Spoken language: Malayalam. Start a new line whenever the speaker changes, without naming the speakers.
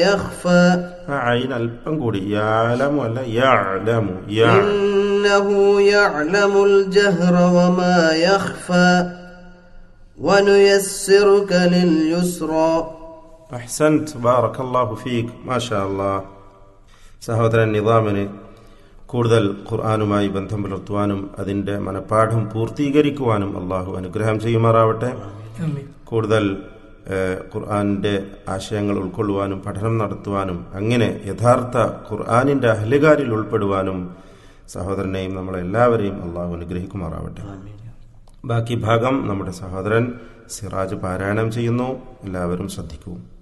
يخفى
ആ അയിൻ അല്പം കൂടി യാലമു അല്ല യാലമു യാ
إنه يعلم الجهر وما يخفى ونيسرك لليسرى
അഹ്സൻത് ബാറക്കല്ലാഹു ഫീഖ് മാഷാ അല്ലാഹ് സഹോദരൻ നിദാമിന് കൂടുതൽ ഖുർആാനുമായി ബന്ധം പുലർത്തുവാനും അതിന്റെ മനഃപ്പാഠം പൂർത്തീകരിക്കുവാനും അള്ളാഹു അനുഗ്രഹം ചെയ്യുമാറാവട്ടെ കൂടുതൽ ഏഹ്, ഖുർആാനിന്റെ ആശയങ്ങൾ ഉൾക്കൊള്ളുവാനും പഠനം നടത്തുവാനും അങ്ങനെ യഥാർത്ഥ ഖുർആാനിന്റെ അഹ്ലുകാരിൽ ഉൾപ്പെടുവാനും സഹോദരനെയും നമ്മളെല്ലാവരെയും അള്ളാഹു അനുഗ്രഹിക്കുമാറാവട്ടെ ബാക്കി ഭാഗം നമ്മുടെ സഹോദരൻ സിറാജ് പാരായണം ചെയ്യുന്നു എല്ലാവരും ശ്രദ്ധിക്കൂ